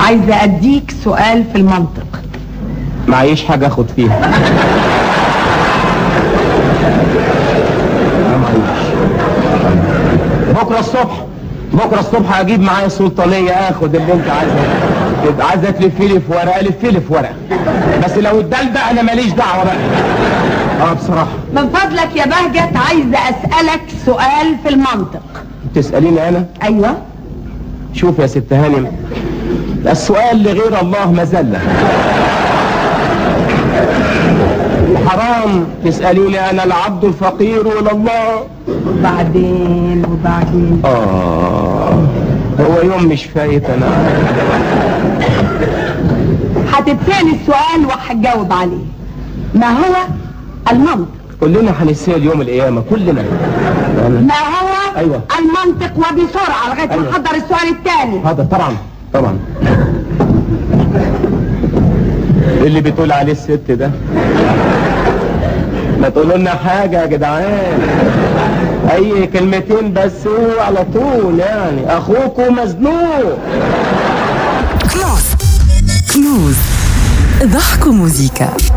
عايزة اديك سؤال في المنطق معيش حاجة اخد فيها بكرة الصبح بكرة الصبح اجيب معايا السلطانية اخد اللي انت عايزه عايزة تلفي لي في ورقة لفي لي في ورقة بس لو الدلدق انا ماليش دعوة بقى اه بصراحة من فضلك يا بهجت عايزة اسألك سؤال في المنطق تسأليني انا ايوه شوف يا ست هانم السؤال لغير الله مذلة حرام تسأليني أنا العبد الفقير إلى الله وبعدين وبعدين آه هو يوم مش فايت أنا هتتسأل السؤال وهتجاوب عليه ما هو المنطق كلنا هنسأل يوم القيامة كلنا ما هو أيوة. المنطق وبسرعة لغاية ما أيوة. نحضر السؤال الثاني هذا طبعا طبعا اللي بتقول عليه الست ده ما تقولوا لنا حاجة يا جدعان أي كلمتين بس هو على طول يعني أخوكم مزنوق كنوز كنوز ضحك موزيكا